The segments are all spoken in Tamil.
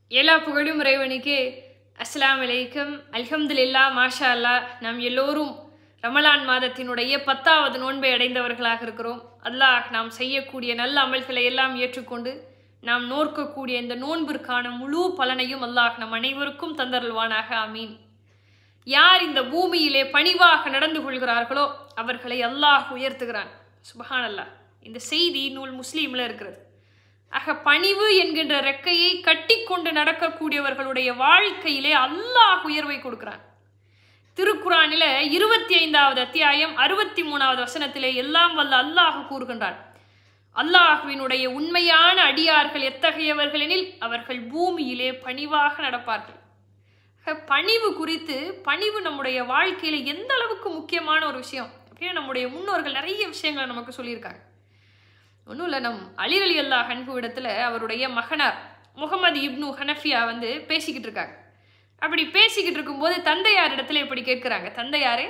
எல்லா புகழும் இறைவனுக்கே அஸ்ஸலாமு அலைக்கும் அல்ஹம்துலில்லா மாஷா அல்லா நாம் எல்லோரும் ரமலான் மாதத்தினுடைய பத்தாவது நோன்பை அடைந்தவர்களாக இருக்கிறோம் அல்லாஹ் நாம் செய்யக்கூடிய நல்ல அமல்களை எல்லாம் ஏற்றுக்கொண்டு நாம் நோர்க்கக்கூடிய இந்த நோன்பிற்கான முழு பலனையும் அல்லாஹ் நம் அனைவருக்கும் தந்தருள்வானாக ஆமீன் யார் இந்த பூமியிலே பணிவாக நடந்து கொள்கிறார்களோ அவர்களை அல்லாஹ் உயர்த்துகிறான் சுபஹான் அல்லாஹ் இந்த செய்தி நூல் முஸ்லீமில் இருக்கிறது ஆக பணிவு என்கின்ற ரெக்கையை கட்டிக்கொண்டு நடக்கக்கூடியவர்களுடைய வாழ்க்கையிலே அல்லாஹ் உயர்வை கொடுக்கிறான் திருக்குறானில இருபத்தி ஐந்தாவது அத்தியாயம் அறுபத்தி மூணாவது வசனத்திலே எல்லாம் வல்ல அல்லாஹ் கூறுகின்றான் அல்லாஹுவினுடைய உண்மையான அடியார்கள் எத்தகையவர்கள் எனில் அவர்கள் பூமியிலே பணிவாக நடப்பார்கள் ஆக, பணிவு குறித்து பணிவு நம்முடைய வாழ்க்கையில எந்த அளவுக்கு முக்கியமான ஒரு விஷயம் அப்படின்னு நம்முடைய முன்னோர்கள் நிறைய விஷயங்களை நமக்கு சொல்லியிருக்காங்க ஒன்றும் இல்லை நம் அலி அலி அல்லா ஹன்கு இடத்துல அவருடைய மகனார் முகமது இப்னு ஹனஃபியா வந்து பேசிக்கிட்டு இருக்காங்க அப்படி பேசிக்கிட்டு இருக்கும்போது தந்தையார் இடத்துல இப்படி கேட்குறாங்க தந்தையாரே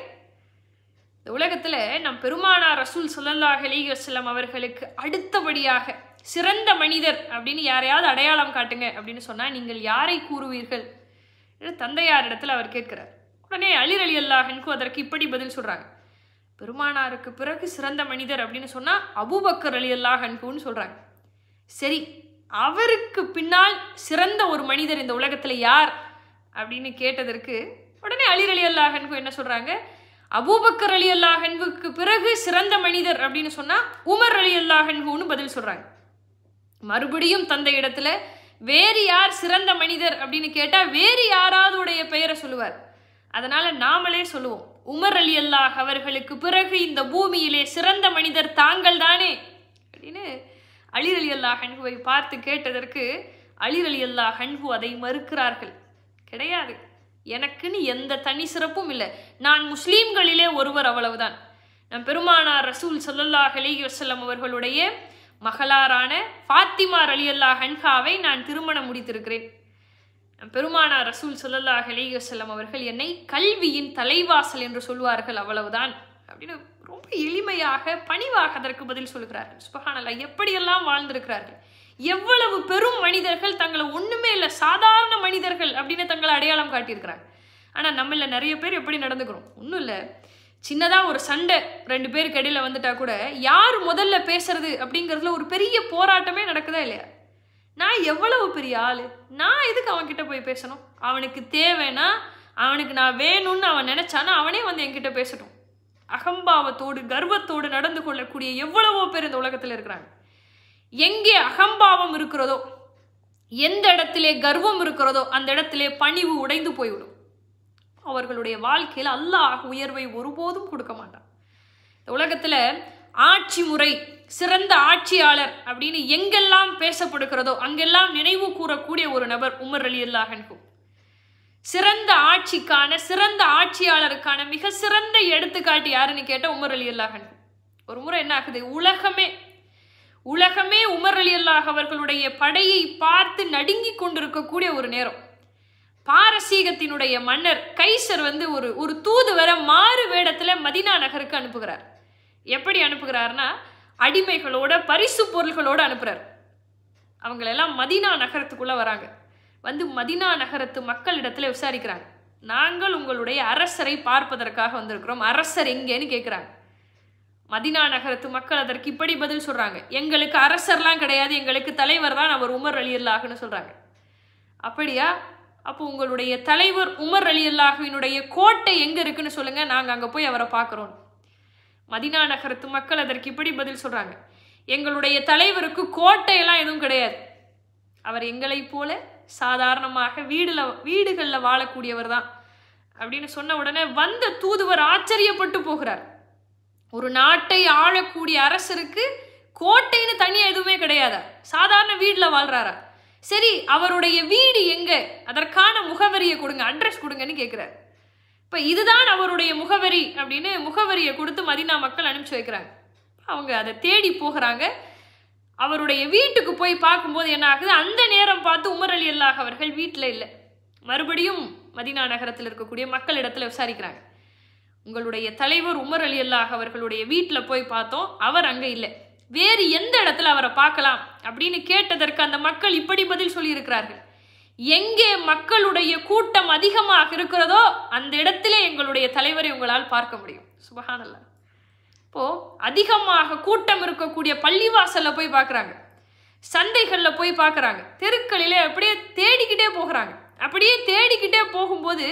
இந்த உலகத்தில் நம் பெருமானார் ரசூல் ஸல்லல்லாஹு அலைஹி வஸல்லம் அவர்களுக்கு அடுத்தபடியாக சிறந்த மனிதர் அப்படின்னு யாரையாவது அடையாளம் காட்டுங்க அப்படின்னு சொன்னால் நீங்கள் யாரை கூறுவீர்கள் என்று தந்தையார் இடத்துல அவர் கேட்கிறார் உடனே அலிர் அலி அல்லாஹனுக்கு அதற்கு இப்படி பதில் சொல்கிறாங்க பெருமானாருக்கு பிறகு சிறந்த மனிதர் அப்படின்னு சொன்னால் அபூபக்கர் அலி அல்லாஹன்குன்னு சொல்கிறாங்க சரி அவருக்கு பின்னால் சிறந்த ஒரு மனிதர் இந்த உலகத்தில் யார் அப்படின்னு கேட்டதற்கு உடனே அலிர் அலி அல்லாஹன்கு என்ன சொல்கிறாங்க அபூபக்கர் அலி அல்லாஹன்வுக்கு பிறகு சிறந்த மனிதர் அப்படின்னு சொன்னால் உமர் அலி அல்லாஹன்குன்னு பதில் சொல்கிறாங்க மறுபடியும் தந்தை இடத்துல வேறு யார் சிறந்த மனிதர் அப்படின்னு கேட்டால் வேறு யாராவது உடைய பெயரை சொல்லுவார் அதனால நாமளே சொல்லுவோம் உமர் அலி அல்லாஹ் அவர்களுக்கு பிறகு இந்த பூமியிலே சிறந்த மனிதர் தாங்கள் தானே அப்படின்னு அலிர் அலி அல்லாஹ் ஹன்ஹுவை பார்த்து கேட்டதற்கு அலிர் அலி அல்லாஹ் ஹன்ஹு அதை மறுக்கிறார்கள் கிடையாது எனக்குன்னு எந்த தனி சிறப்பும் இல்லை நான் முஸ்லீம்களிலே ஒருவர் அவ்வளவுதான் நம் பெருமானார் ரசூல் ஸல்லல்லாஹு அலைஹி வஸல்லம் அவர்களுடைய மகளாரான ஃபாத்திமா அலி அல்லாஹ் ஹன்ஹாவை நான் திருமணம் முடித்திருக்கிறேன் நம் பெருமானார் ரசூல் ஸல்லல்லாஹு அலைஹி வஸல்லம் அவர்கள் என்னை கல்வியின் தலைவாசல் என்று சொல்வார்கள் அவ்வளவுதான் அப்படின்னு ரொம்ப எளிமையாக பணிவாக அதற்கு பதில் சொல்கிறார்கள் சுபஹானல்லாஹ் எப்படியெல்லாம் வாழ்ந்திருக்கிறார்கள் எவ்வளவு பெரும் மனிதர்கள் தங்களை ஒண்ணுமே இல்லை சாதாரண மனிதர்கள் அப்படின்னு தங்களை அடையாளம் காட்டியிருக்கிறாங்க ஆனா நம்மள நிறைய பேர் எப்படி நடந்துக்கிறோம் ஒன்றும் இல்லை சின்னதா ஒரு சண்டை ரெண்டு பேருக்கு இடையில வந்துட்டா கூட யார் முதல்ல பேசுறது அப்படிங்கிறதுல ஒரு பெரிய போராட்டமே நடக்குதா இல்லையா நான் எவ்வளவு பெரிய ஆளு நான் எதுக்கு அவன்கிட்ட போய் பேசணும் அவனுக்கு தேவைன்னா அவனுக்கு நான் வேணும்னு அவன் நினைச்சானா அவனே வந்து என்கிட்ட பேசட்டும் அகம்பாவத்தோடு கர்வத்தோடு நடந்து கொள்ளக்கூடிய எவ்வளவோ பேர் இந்த உலகத்தில் இருக்கிறாங்க எங்கே அகம்பாவம் இருக்கிறதோ எந்த இடத்திலே கர்வம் இருக்கிறதோ அந்த இடத்திலே பணிவு உடைந்து போய்விடும் அவர்களுடைய வாழ்க்கையில் அல்லாஹ் உயர்வை ஒருபோதும் கொடுக்க மாட்டான் இந்த உலகத்தில் ஆட்சி முறை சிறந்த ஆட்சியாளர் அப்படின்னு எங்கெல்லாம் பேசப்படுகிறதோ அங்கெல்லாம் நினைவு கூறக்கூடிய ஒரு நபர் உமர் அலி அல்லாஹன்கும் சிறந்த ஆட்சிக்கான சிறந்த ஆட்சியாளருக்கான மிக சிறந்த எடுத்துக்காட்டு யாருன்னு கேட்ட உமர் அலி அல்லாஹன் ஒரு முறை என்ன ஆகுது உலகமே உலகமே உமர் அலி அல்லாஹ் அவர்களுடைய படையை பார்த்து நடுங்கிக் கொண்டிருக்கக்கூடிய ஒரு நேரம் பாரசீகத்தினுடைய மன்னர் கைசர் வந்து ஒரு ஒரு தூதுவரை மாறு வேடத்துல மதினா நகருக்கு அனுப்புகிறார் எப்படி அனுப்புகிறார்னா அடிமைகளோட பரிசு பொருள்களோட அனுப்புறார் அவங்களெல்லாம் மதினா நகரத்துக்குள்ள வராங்க வந்து மதினா நகரத்து மக்களிடத்துல விசாரிக்கிறாங்க நாங்கள் உங்களுடைய அரசரை பார்ப்பதற்காக வந்திருக்கிறோம் அரசர் எங்கேன்னு கேட்குறாங்க மதினா நகரத்து மக்கள் அதற்கு இப்படி பதில் சொல்றாங்க எங்களுக்கு அரசர்லாம் கிடையாது எங்களுக்கு தலைவர் தான் அவர் உமர் அலி அல்லாஹ்னு சொல்றாங்க அப்படியா அப்போ உங்களுடைய தலைவர் உமர் அலி அல்லாஹுவினுடைய கோட்டை எங்க இருக்குன்னு சொல்லுங்க நாங்க அங்க போய் அவரை பார்க்குறோம் மதினா நகரத்து மக்கள் அதற்கு இப்படி பதில் சொல்றாங்க எங்களுடைய தலைவருக்கு கோட்டையெல்லாம் எதுவும் கிடையாது அவர் எங்களைப் போல சாதாரணமாக வீடுல வீடுகளில் வாழக்கூடியவர் தான் அப்படின்னு சொன்ன உடனே வந்த தூதுவர் ஆச்சரியப்பட்டு போகிறார் ஒரு நாட்டை ஆளக்கூடிய அரசருக்கு கோட்டைன்னு தனியாக எதுவுமே கிடையாதா சாதாரண வீட்டில் வாழ்றாரா சரி அவருடைய வீடு எங்க அதற்கான முகவரியை கொடுங்க அட்ரஸ் கொடுங்கன்னு கேட்குறாரு இப்போ இதுதான் அவருடைய முகவரி அப்படின்னு முகவரியை கொடுத்து மதினா மக்கள் அனுப்பிச்சு வைக்கிறாங்க அவங்க அதை தேடி போகிறாங்க அவருடைய வீட்டுக்கு போய் பார்க்கும்போது என்ன ஆகுது அந்த நேரம் பார்த்து உமர் அலி அல்லாஹ் அவர்கள் வீட்டில் இல்லை மறுபடியும் மதினா நகரத்தில் இருக்கக்கூடிய மக்களிடத்துல விசாரிக்கிறாங்க உங்களுடைய தலைவர் உமர் அலி அல்லாஹ் அவர்களுடைய வீட்டில் போய் பார்த்தோம் அவர் அங்கே இல்லை வேறு எந்த இடத்துல அவரை பார்க்கலாம் அப்படின்னு கேட்டதற்கு அந்த மக்கள் இப்படி பதில் சொல்லியிருக்கிறார்கள் எங்கே மக்களுடைய கூட்டம் அதிகமாக இருக்கிறதோ அந்த இடத்திலே எங்களுடைய தலைவரை உங்களால் பார்க்க முடியும் சுபஹானல்லா இப்போ அதிகமாக கூட்டம் இருக்கக்கூடிய பள்ளிவாசல்ல போய் பார்க்குறாங்க சந்தைகளில் போய் பார்க்குறாங்க தெருக்களிலே அப்படியே தேடிக்கிட்டே போகிறாங்க அப்படியே தேடிக்கிட்டே போகும்போது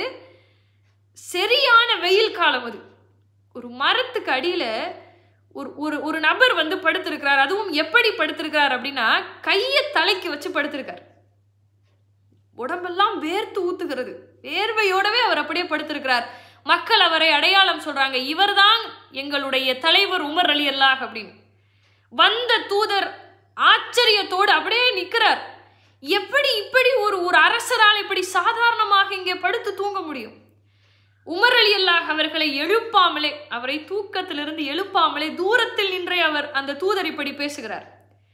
சரியான வெயில் காலம் அது ஒரு மரத்துக்கு அடியில் ஒரு ஒரு ஒரு நபர் வந்து படுத்திருக்கிறார் அதுவும் எப்படி படுத்திருக்கிறார் அப்படின்னா கையை தலைக்கு வச்சு படுத்திருக்கார் உடம்பெல்லாம் வேர்த்து ஊத்துகிறது வேர்வையோடவே அவர் அப்படியே படுத்திருக்கிறார் மக்கள் அவரை அடையாளம் சொல்றாங்க இவர்தான் எங்களுடைய தலைவர் உமர் அலி அல்லாஹ் அப்படின்னு வந்த தூதர் ஆச்சரியத்தோடு அப்படியே நிற்கிறார் எப்படி இப்படி ஒரு ஒரு அரசரால் இப்படி சாதாரணமாக இங்கே படுத்து தூங்க முடியும் உமர் அலி அல்லாஹ் அவர்களை எழுப்பாமலே அவரை தூக்கத்திலிருந்து எழுப்பாமலே தூரத்தில் நின்றே அவர் அந்த தூதர் இப்படி பேசுகிறார்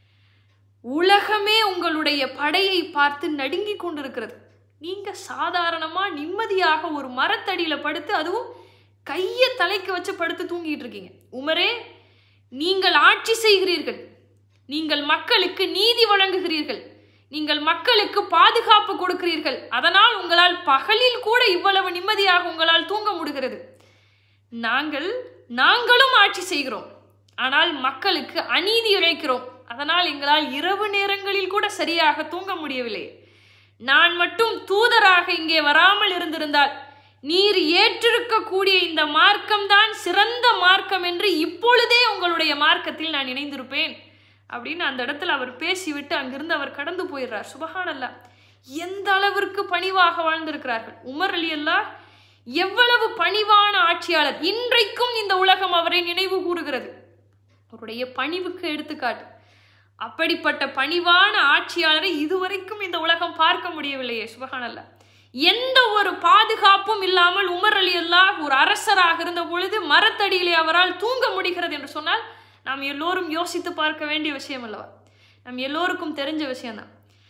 உலகமே உங்களுடைய படையை பார்த்து நடுங்கிக் கொண்டிருக்கிறது நீங்க சாதாரணமா நிம்மதியாக ஒரு மரத்தடியில படுத்து அதுவும் கையை தலைக்கு வச்சு படுத்து தூங்கிட்டு இருக்கீங்க உமரே நீங்கள் ஆட்சி செய்கிறீர்கள் நீங்கள் மக்களுக்கு நீதி வழங்குகிறீர்கள் நீங்கள் மக்களுக்கு பாதுகாப்பு கொடுக்கிறீர்கள் அதனால் உங்களால் பகலில் கூட இவ்வளவு நிம்மதியாக உங்களால் தூங்க முடிகிறது நாங்கள் நாங்களும் ஆட்சி செய்கிறோம் ஆனால் மக்களுக்கு அநீதி இழைக்கிறோம் அதனால் எங்களால் இரவு நேரங்களில் கூட சரியாக தூங்க முடியவில்லை நான் மட்டும் தூதராக இங்கே வராமல் இருந்திருந்தால் நீர் ஏற்றிருக்கக்கூடிய இந்த மார்க்கம்தான் சிறந்த மார்க்கம் என்று இப்பொழுதே உங்களுடைய மார்க்கத்தில் நான் இணைந்திருப்பேன் அப்படின்னு அந்த இடத்துல அவர் பேசிவிட்டு அங்கிருந்து அவர் கடந்து போயிடுறார் சுபஹானல்லா எந்த அளவிற்கு பணிவாக வாழ்ந்திருக்கிறார்கள் உமர் அலி அல்லாஹ் எவ்வளவு பணிவான ஆட்சியாளர் இன்றைக்கும் இந்த உலகம் அவரை நினைவு கூறுகிறது அவருடைய பணிவுக்கு எடுத்துக்காட்டு அப்படிப்பட்ட பணிவான ஆட்சியாளரை இதுவரைக்கும் இந்த உலகம் பார்க்க முடியவில்லையே சுபஹானல்லா எந்த ஒரு பாதுகாப்பும் இல்லாமல் உமர் அலி அல்லாஹ் ஒரு அரசராக இருந்த பொழுது மரத்தடியிலே அவரால் தூங்க முடிகிறது என்று சொன்னால் நாம் எல்லோரும் யோசித்து பார்க்க வேண்டிய விஷயம் அல்லவா நம் எல்லோருக்கும் தெரிஞ்ச விஷயம்தான்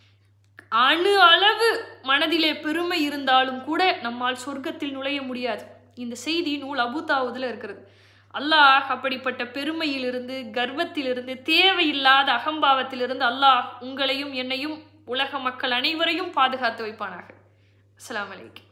அணு அளவு மனதிலே பெருமை இருந்தாலும் கூட நம்மால் சொர்க்கத்தில் நுழைய முடியாது இந்த செய்தி நூல் அபுதாவுதுல இருக்கிறது அல்லாஹ் அப்படிப்பட்ட பெருமையிலிருந்து கர்வத்திலிருந்து தேவையில்லாத அகம்பாவத்திலிருந்து அல்லாஹ் உங்களையும் என்னையும் உலக மக்கள் அனைவரையும் பாதுகாத்து வைப்பானாக அஸ்ஸலாமு அலைக்கும்